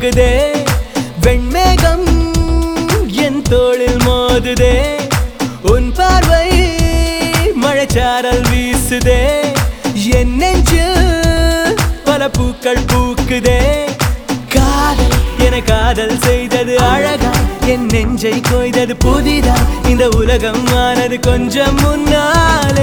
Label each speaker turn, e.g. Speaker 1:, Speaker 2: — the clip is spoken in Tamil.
Speaker 1: போகுதே வெண்மேகம் என் தோளில் மோதுதே உன் பார்வை மழைச்சாரல் வீசுதே என் நெஞ்சில் பல பூக்கள் பூக்குதே காதல் என காதல் செய்தது அழகா என் நெஞ்சை கொய்தது புதிதா இந்த உலகம் ஆனது கொஞ்சம் முன்னால்